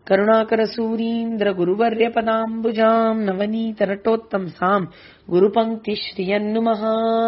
करुणाकरसूरीन्द्रगुरुवर्यपदाम्बुजाम् नवनीतरटोत्तंसाम् குருபங்கிஸ்ரீயன்னுமஹ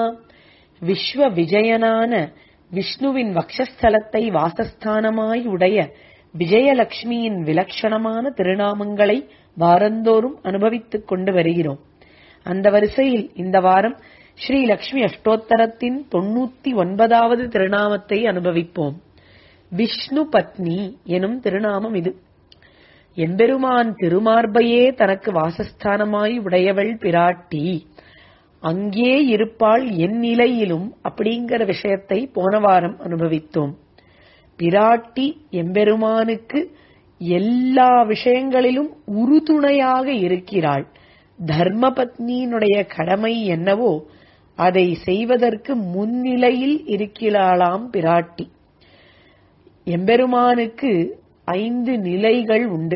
விஸ்வவிஜயனான விஷ்ணுவின் வக்ஷஸ்தலத்தை வாசஸ்தானமாய் உடைய விஜயலட்சுமியின் விலட்சணமான திருநாமங்களை வாரந்தோறும் அனுபவித்துக் கொண்டு வருகிறோம் அந்த வரிசையில் இந்த வாரம் ஸ்ரீ லக்ஷ்மி அஷ்டோத்தரத்தின் தொண்ணூத்தி ஒன்பதாவது திருநாமத்தை அனுபவிப்போம் விஷ்ணு பத்னி எனும் திருநாமம் இது எம்பெருமான் திருமார்பையே தனக்கு வாசஸ்தானமாய் உடையவள் பிராட்டி அங்கே இருப்பாள் என் நிலையிலும் அப்படிங்கிற விஷயத்தை போன வாரம் அனுபவித்தோம் பிராட்டி எம்பெருமானுக்கு எல்லா விஷயங்களிலும் உறுதுணையாக இருக்கிறாள் தர்மபத்னியினுடைய கடமை என்னவோ அதை செய்வதற்கு முன்னிலையில் இருக்கிறாளாம் பிராட்டி எம்பெருமானுக்கு ஐந்து நிலைகள் உண்டு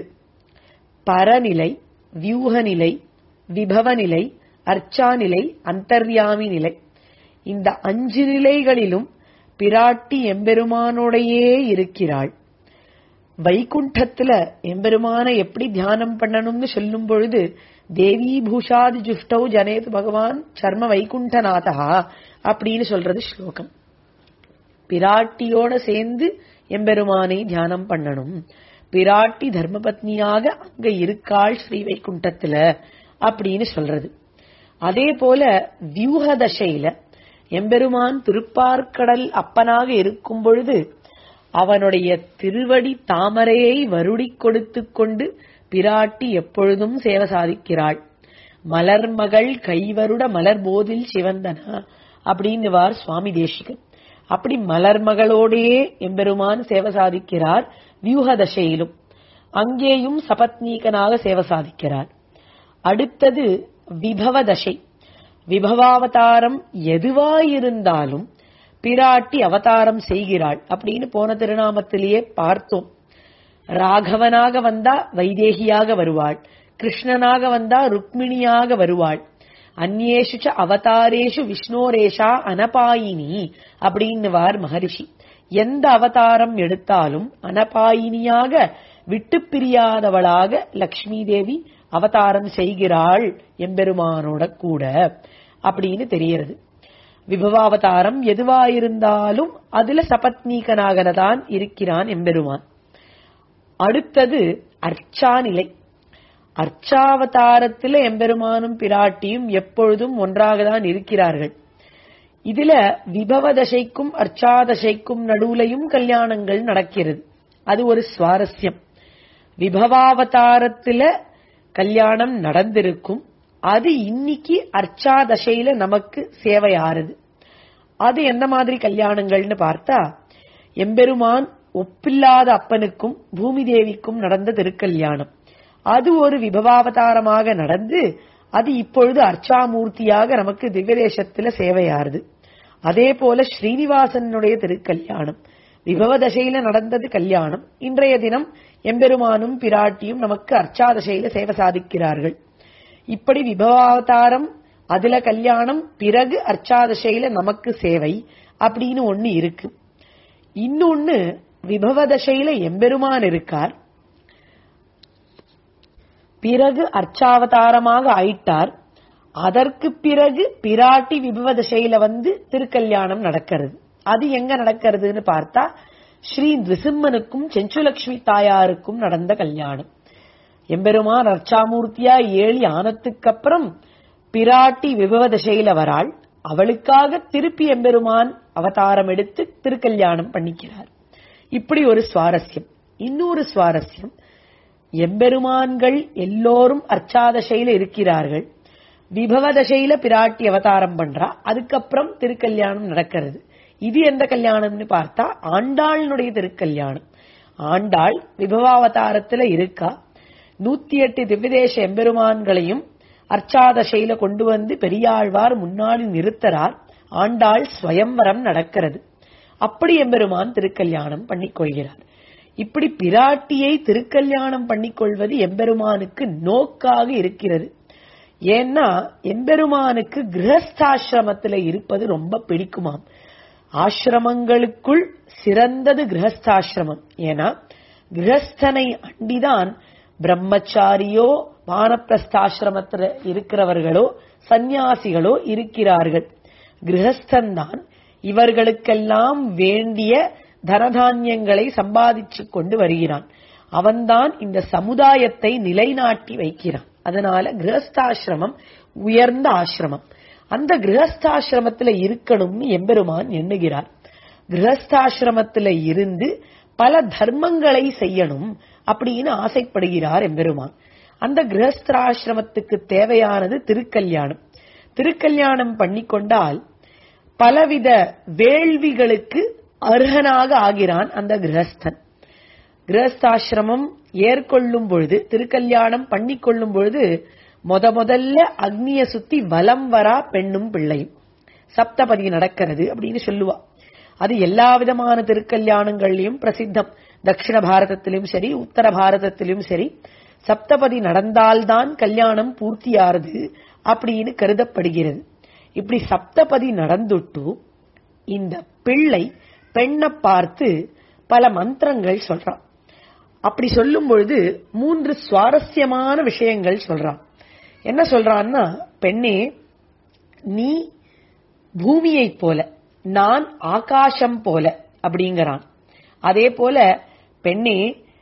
பரநிலை வியூகநிலை விபவநிலை அர்ச்சாநிலை அந்தர்யாமி நிலை இந்த அஞ்சு நிலைகளிலும் பிராட்டி எம்பெருமானோடையே இருக்கிறாள் வைகுண்டத்துல எம்பெருமான எப்படி தியானம் பண்ணணும்னு சொல்லும் பொழுது தேவி பூஷாதி ஜுஷ்டௌ ஜனேது பகவான் சர்ம வைகுண்டநாதா அப்படின்னு சொல்றது ஸ்லோகம் பிராட்டியோட சேர்ந்து எம்பெருமானை தியானம் பண்ணணும் பிராட்டி தர்மபத்னியாக அங்க இருக்காள் ஸ்ரீ வைகுண்டத்துல அப்படின்னு சொல்றது அதே போல வியூக தசையில எம்பெருமான் திருப்பார்க்கடல் அப்பனாக இருக்கும் பொழுது அவனுடைய திருவடி தாமரையை வருடிக் கொடுத்து கொண்டு பிராட்டி எப்பொழுதும் சேவை சாதிக்கிறாள் மலர்மகள் கைவருட மலர் போதில் சிவந்தனா அப்படின்னு வார் சுவாமி தேசிகன் அப்படி மலர்மகளோடையே எம்பெருமான் சேவை சாதிக்கிறார் வியூக தசையிலும் அங்கேயும் சபத்னீகனாக சேவை சாதிக்கிறார் அடுத்தது விபவ தசை விபவாவதாரம் எதுவாயிருந்தாலும் பிராட்டி அவதாரம் செய்கிறாள் அப்படின்னு போன திருநாமத்திலேயே பார்த்தோம் ராகவனாக வந்தா வைதேகியாக வருவாள் கிருஷ்ணனாக வந்தா ருக்மிணியாக வருவாள் அந்நேஷு அவதாரேஷு விஷ்ணோரேஷா அனபாயினி அப்படின்னுவார் மகரிஷி எந்த அவதாரம் எடுத்தாலும் அனபாயினியாக விட்டு பிரியாதவளாக லக்ஷ்மி தேவி அவதாரம் செய்கிறாள் எம்பெருமானோட கூட அப்படின்னு தெரிகிறது விபவாவதாரம் எதுவாயிருந்தாலும் அதுல சபத்னீகனாகதான் இருக்கிறான் எம்பெருமான் அடுத்தது அர்ச்சாநிலை அர்ச்சாவதாரத்துல எம்பெருமானும் பிராட்டியும் எப்பொழுதும் ஒன்றாகதான் இருக்கிறார்கள் இதுல விபவ தசைக்கும் அர்ச்சாதசைக்கும் நடுவுலையும் கல்யாணங்கள் நடக்கிறது அது ஒரு சுவாரஸ்யம் விபவாவதாரத்துல கல்யாணம் நடந்திருக்கும் அது இன்னைக்கு அர்ச்சாதசையில நமக்கு சேவையாறுது அது எந்த மாதிரி கல்யாணங்கள்னு பார்த்தா எம்பெருமான் ஒப்பில்லாத அப்பனுக்கும் பூமி தேவிக்கும் நடந்த திருக்கல்யாணம் அது ஒரு விபவாவதாரமாக நடந்து அது இப்பொழுது அர்ச்சாமூர்த்தியாக நமக்கு திவ்யதேசத்துல சேவையாறுது அதே போல ஸ்ரீனிவாசனுடைய திருக்கல்யாணம் விபவ தசையில நடந்தது கல்யாணம் இன்றைய தினம் எம்பெருமானும் பிராட்டியும் நமக்கு அர்ச்சாதசையில சேவை சாதிக்கிறார்கள் இப்படி விபவாவதாரம் அதுல கல்யாணம் பிறகு அர்ச்சாதசையில நமக்கு சேவை அப்படின்னு ஒண்ணு இருக்கு இன்னொன்னு விபவ தசையில எம்பெருமான் இருக்கார் பிறகு அர்ச்சாவதாரமாக ஆயிட்டார் அதற்கு பிறகு பிராட்டி விபவ தசையில வந்து திருக்கல்யாணம் நடக்கிறது அது எங்க நடக்கிறதுன்னு பார்த்தா ஸ்ரீ நிருசிம்மனுக்கும் செஞ்சுலட்சுமி தாயாருக்கும் நடந்த கல்யாணம் எம்பெருமான் அர்ச்சாமூர்த்தியா ஏழி ஆனத்துக்கு அப்புறம் பிராட்டி விபவ தசையில வராள் அவளுக்காக திருப்பி எம்பெருமான் அவதாரம் எடுத்து திருக்கல்யாணம் பண்ணிக்கிறார் இப்படி ஒரு சுவாரஸ்யம் இன்னொரு சுவாரஸ்யம் எம்பெருமான்கள் எல்லோரும் அர்ச்சாதசையில இருக்கிறார்கள் விபவ தசையில பிராட்டி அவதாரம் பண்றா அதுக்கப்புறம் திருக்கல்யாணம் நடக்கிறது இது எந்த கல்யாணம்னு பார்த்தா ஆண்டாளினுடைய திருக்கல்யாணம் ஆண்டாள் விபவாவதாரத்துல இருக்கா நூத்தி எட்டு திவ்யதேச எம்பெருமான்களையும் அர்ச்சாதசையில கொண்டு வந்து பெரியாழ்வார் முன்னாடி நிறுத்தறார் ஆண்டாள் ஸ்வயம்வரம் நடக்கிறது அப்படி எம்பெருமான் திருக்கல்யாணம் பண்ணிக்கொள்கிறார் இப்படி பிராட்டியை திருக்கல்யாணம் பண்ணிக்கொள்வது எம்பெருமானுக்கு நோக்காக இருக்கிறது ஏன்னா எம்பெருமானுக்கு கிரகஸ்தாசிரமத்துல இருப்பது ரொம்ப பிடிக்குமாம் ஆசிரமங்களுக்குள் சிறந்தது கிரகஸ்தாசிரமம் ஏன்னா கிரகஸ்தனை அண்டிதான் பிரம்மச்சாரியோ வானப்பிரஸ்தாசிரமத்துல இருக்கிறவர்களோ சந்நியாசிகளோ இருக்கிறார்கள் கிரகஸ்தன் தான் இவர்களுக்கெல்லாம் வேண்டிய தனதானியங்களை சம்பாதிச்சு கொண்டு வருகிறான் அவன்தான் இந்த சமுதாயத்தை நிலைநாட்டி வைக்கிறான் அதனால கிரகஸ்தாசிரமம் உயர்ந்த ஆசிரமம் அந்த கிரகஸ்தாசிரமத்துல இருக்கணும்னு எம்பெருமான் எண்ணுகிறார் கிரகஸ்தாசிரமத்துல இருந்து பல தர்மங்களை செய்யணும் அப்படின்னு ஆசைப்படுகிறார் எம்பெருமான் அந்த கிரகஸ்தாசிரமத்துக்கு தேவையானது திருக்கல்யாணம் திருக்கல்யாணம் பண்ணிக்கொண்டால் பலவித வேள்விகளுக்கு அர்ஹனாக ஆகிறான் அந்த கிரகஸ்தன் கிரகஸ்தாசிரமம் ஏற்கொள்ளும் பொழுது திருக்கல்யாணம் பண்ணிக்கொள்ளும் பொழுது முத முதல்ல அக்னிய சுத்தி வலம் வரா பெண்ணும் பிள்ளையும் சப்தபதி நடக்கிறது அப்படின்னு சொல்லுவா அது எல்லா விதமான திருக்கல்யாணங்கள்லயும் பிரசித்தம் தட்சிண பாரதத்திலும் சரி உத்தர பாரதத்திலும் சரி சப்தபதி நடந்தால்தான் கல்யாணம் பூர்த்தியாருது அப்படின்னு கருதப்படுகிறது இப்படி சப்தபதி நடந்துட்டு இந்த பிள்ளை பெண்ணை பார்த்து பல மந்திரங்கள் சொல்றான் அப்படி சொல்லும் பொழுது மூன்று சுவாரஸ்யமான விஷயங்கள் சொல்றான் என்ன சொல்றான்னா பெண்ணே நீ பூமியைப் போல நான் ஆகாசம் போல அப்படிங்கிறான் அதே போல பெண்ணே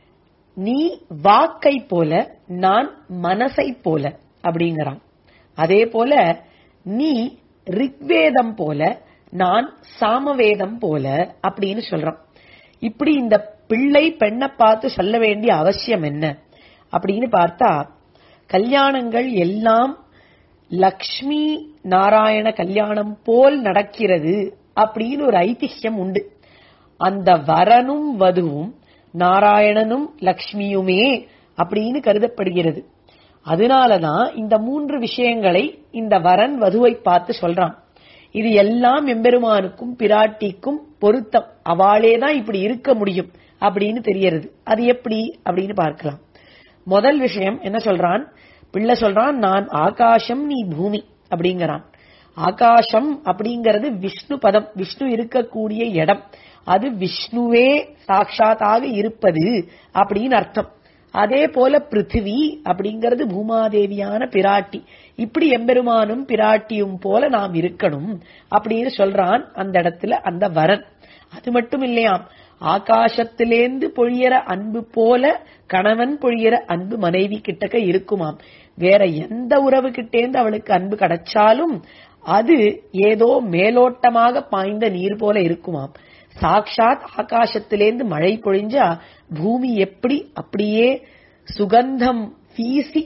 நீ வாக்கை போல நான் மனசை போல அப்படிங்கிறான் அதே போல நீ ரிக்வேதம் போல நான் சாமவேதம் போல அப்படின்னு சொல்றான் இப்படி இந்த பிள்ளை பெண்ணை பார்த்து சொல்ல வேண்டிய அவசியம் என்ன அப்படின்னு பார்த்தா கல்யாணங்கள் எல்லாம் லக்ஷ்மி நாராயண கல்யாணம் போல் நடக்கிறது அப்படின்னு ஒரு ஐதிஹ்யம் உண்டு அந்த வரனும் வதுவும் நாராயணனும் லக்ஷ்மியுமே அப்படின்னு கருதப்படுகிறது அதனாலதான் இந்த மூன்று விஷயங்களை இந்த வரன் வதுவை பார்த்து சொல்றான் இது எல்லாம் எம்பெருமானுக்கும் பிராட்டிக்கும் பொருத்தம் அவளே தான் இப்படி இருக்க முடியும் அப்படின்னு தெரியறது அது எப்படி அப்படின்னு பார்க்கலாம் முதல் விஷயம் என்ன சொல்றான் பிள்ளை சொல்றான் நான் ஆகாசம் நீ பூமி அப்படிங்கிறான் ஆகாசம் அப்படிங்கிறது விஷ்ணு பதம் விஷ்ணு இருக்கக்கூடிய இடம் அது விஷ்ணுவே சாட்சாத்தாக இருப்பது அப்படின்னு அர்த்தம் அதே போல பிருத்திவி அப்படிங்கிறது பூமாதேவியான பிராட்டி இப்படி எம்பெருமானும் பிராட்டியும் போல நாம் இருக்கணும் அப்படின்னு சொல்றான் அந்த இடத்துல அந்த வரன் அது மட்டும் இல்லையாம் ஆகாசத்திலேந்து பொழியற அன்பு போல கணவன் பொழியற அன்பு மனைவி கிட்டக்க இருக்குமாம் வேற எந்த உறவு கிட்டேந்து அவளுக்கு அன்பு கிடைச்சாலும் அது ஏதோ மேலோட்டமாக பாய்ந்த நீர் போல இருக்குமாம் சாக்ஷாத் ஆகாசத்திலேந்து மழை பொழிஞ்சா பூமி எப்படி அப்படியே சுகந்தம் வீசி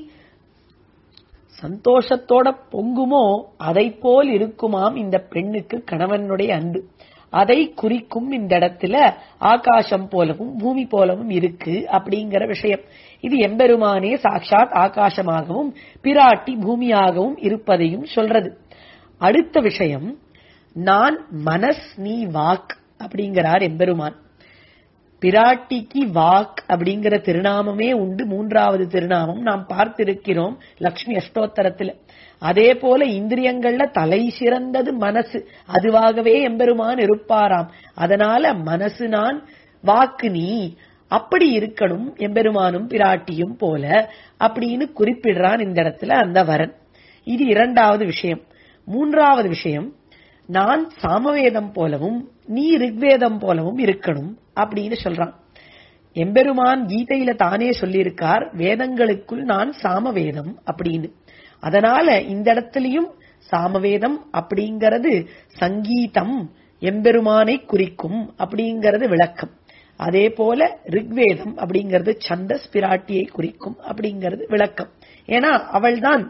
சந்தோஷத்தோட பொங்குமோ அதை போல் இருக்குமாம் இந்த பெண்ணுக்கு கணவனுடைய அன்பு அதை குறிக்கும் இந்த இடத்துல ஆகாசம் போலவும் பூமி போலவும் இருக்கு அப்படிங்கிற விஷயம் இது எம்பெருமானே சாட்சாத் ஆகாசமாகவும் பிராட்டி பூமியாகவும் இருப்பதையும் சொல்றது அடுத்த விஷயம் நான் மனஸ் நீ வாக் அப்படிங்கிறார் எம்பெருமான் பிராட்டிக்கு வாக் அப்படிங்கிற திருநாமமே உண்டு மூன்றாவது திருநாமம் நாம் பார்த்திருக்கிறோம் லக்ஷ்மி அஷ்டோத்தரத்துல அதே போல இந்திரியங்கள்ல தலை சிறந்தது மனசு அதுவாகவே எம்பெருமான் இருப்பாராம் அதனால மனசு நான் வாக்கு நீ அப்படி இருக்கணும் எம்பெருமானும் பிராட்டியும் போல அப்படின்னு குறிப்பிடுறான் இந்த இடத்துல அந்த வரன் இது இரண்டாவது விஷயம் மூன்றாவது விஷயம் நான் சாமவேதம் போலவும் நீ ரிக்வேதம் போலவும் இருக்கணும் அப்படின்னு சொல்றான் எம்பெருமான் கீதையில தானே சொல்லியிருக்கார் வேதங்களுக்குள் நான் சாமவேதம் அப்படின்னு அதனால இந்த இடத்துலயும் சாமவேதம் அப்படிங்கிறது சங்கீதம் எம்பெருமானை குறிக்கும் அப்படிங்கிறது விளக்கம் அதே போல ரிக்வேதம் அப்படிங்கிறது சந்தஸ் பிராட்டியை குறிக்கும் அப்படிங்கிறது விளக்கம் ஏன்னா அவள்தான்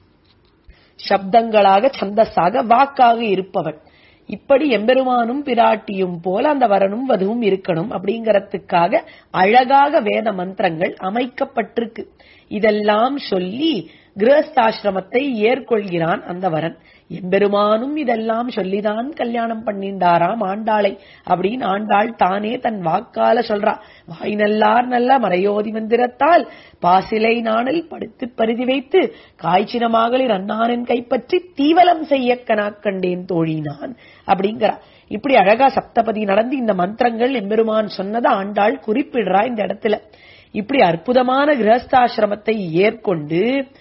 சப்தங்களாக சந்தஸாக வாக்காக இருப்பவள் இப்படி எம்பெருமானும் பிராட்டியும் போல அந்த வரனும் வதுவும் இருக்கணும் அப்படிங்கறதுக்காக அழகாக வேத மந்திரங்கள் அமைக்கப்பட்டிருக்கு இதெல்லாம் சொல்லி கிரகஸ்தாசிரமத்தை ஏற்கொள்கிறான் அந்த வரன் எம்பெருமானும் இதெல்லாம் சொல்லிதான் கல்யாணம் பண்ணிண்டாராம் ஆண்டாளை அப்படின்னு ஆண்டாள் தானே தன் வாக்கால சொல்றா வாய் நல்லார் நல்ல மறையோதி மந்திரத்தால் பாசிலை நாணல் படுத்து பருதி வைத்து காய்ச்சின மகளிர் அண்ணானின் கைப்பற்றி தீவலம் செய்ய கனாக்கண்டேன் தோழினான் அப்படிங்கிறா இப்படி அழகா சப்தபதி நடந்து இந்த மந்திரங்கள் எம்பெருமான் சொன்னதை ஆண்டாள் குறிப்பிடுறா இந்த இடத்துல இப்படி அற்புதமான கிரகஸ்தாசிரமத்தை ஏற்கொண்டு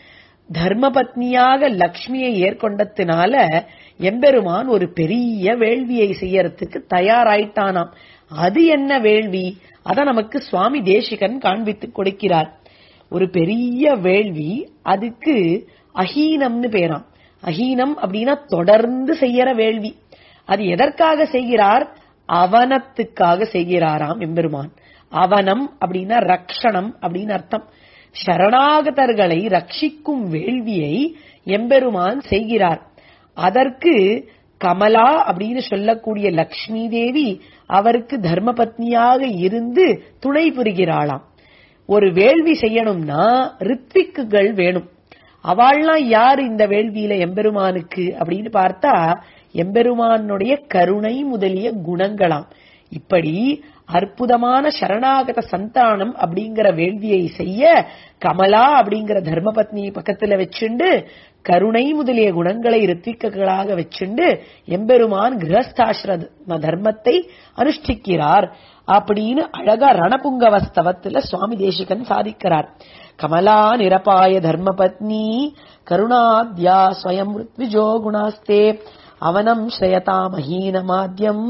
தர்மபத்னியாக லக்ஷ்மியை ஏற்கொண்டதுனால எம்பெருமான் ஒரு பெரிய வேள்வியை செய்யறதுக்கு தயாராயிட்டானாம் அது என்ன வேள்வி அத நமக்கு சுவாமி தேசிகன் காண்பித்துக் கொடுக்கிறார் ஒரு பெரிய வேள்வி அதுக்கு அஹீனம்னு பேராம் அஹீனம் அப்படின்னா தொடர்ந்து செய்யற வேள்வி அது எதற்காக செய்கிறார் அவனத்துக்காக செய்கிறாராம் எம்பெருமான் அவனம் அப்படின்னா ரக்ஷணம் அப்படின்னு அர்த்தம் சரணாகதர்களை ரட்சிக்கும் வேள்வியை எம்பெருமான் செய்கிறார் அதற்கு கமலா அப்படின்னு சொல்லக்கூடிய லக்ஷ்மி தேவி அவருக்கு தர்மபத்னியாக இருந்து துணை புரிகிறாளாம் ஒரு வேள்வி செய்யணும்னா ரித்விக்குகள் வேணும் அவள்லாம் யார் இந்த வேள்வியில எம்பெருமானுக்கு அப்படின்னு பார்த்தா எம்பெருமானுடைய கருணை முதலிய குணங்களாம் இப்படி அற்புதமான சரணாகத சந்தானம் அப்படிங்கிற வேள்வியை செய்ய கமலா அப்படிங்கிற தர்மபத்னி பக்கத்துல வச்சுண்டு கருணை முதலிய குணங்களை ரித்விக்கங்களாக வச்சுண்டு எம்பெருமான் கிரகஸ்தாசிர தர்மத்தை அனுஷ்டிக்கிறார் அப்படின்னு அழகா ரணபுங்கவஸ்தவத்துல சுவாமி தேசிகன் சாதிக்கிறார் கமலா நிரபாய தர்மபத்னி கருணாத்யா ஸ்வயம் ருத்விஜோ குணாஸ்தே அவனம் ஸ்ரயதா மஹீனமாத்யம்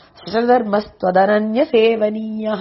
தர்மஸ்வதனன்ய சேவனீயா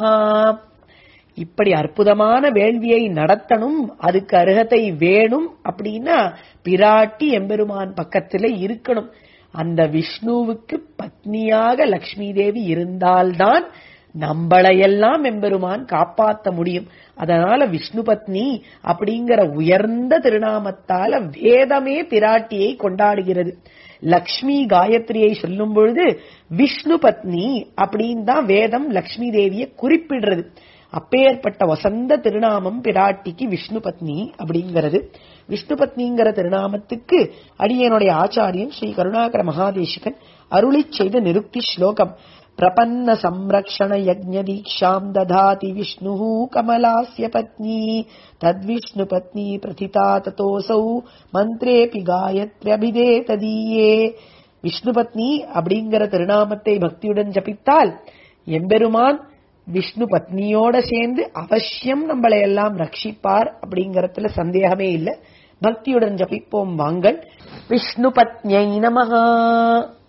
இப்படி அற்புதமான வேள்வியை நடத்தணும் அதுக்கு அருகதை வேணும் அப்படின்னா பிராட்டி எம்பெருமான் பக்கத்துல இருக்கணும் அந்த விஷ்ணுவுக்கு பத்னியாக லக்ஷ்மி தேவி இருந்தால்தான் நம்மளையெல்லாம் எம்பெருமான் காப்பாத்த முடியும் அதனால விஷ்ணு பத்னி அப்படிங்கிற உயர்ந்த திருநாமத்தால வேதமே பிராட்டியை கொண்டாடுகிறது லக்ஷ்மி காயத்ரியை சொல்லும் பொழுது விஷ்ணு பத்னி அப்படின்னு தான் வேதம் லக்ஷ்மி தேவியை குறிப்பிடுறது அப்பேற்பட்ட வசந்த திருநாமம் பிராட்டிக்கு விஷ்ணு பத்னி அப்படிங்கிறது விஷ்ணு பத்னிங்கிற திருநாமத்துக்கு அடியனுடைய ஆச்சாரியன் ஸ்ரீ கருணாகர மகாதேசிகன் அருளிச் செய்த நிருக்தி ஸ்லோகம் பிரபன்ன சம்ரக்ஷண யஜ்ஞ தீக்ஷாம் ததாதி விஷ்ணு கமலாஸ்ய பத்னி தத்விஷ்ணு பத்னி பிரதிதா ததோசௌ மந்திரேபி காயத்ரியபிதே ததீயே விஷ்ணு பத்னி அப்படிங்கிற திருநாமத்தை பக்தியுடன் ஜபித்தால் எம்பெருமான் விஷ்ணு பத்னியோட சேர்ந்து அவசியம் நம்மளை எல்லாம் ரட்சிப்பார் அப்படிங்கறதுல சந்தேகமே இல்லை பக்தியுடன் ஜபிப்போம் வாங்கள் விஷ்ணு பத்னியை நமகா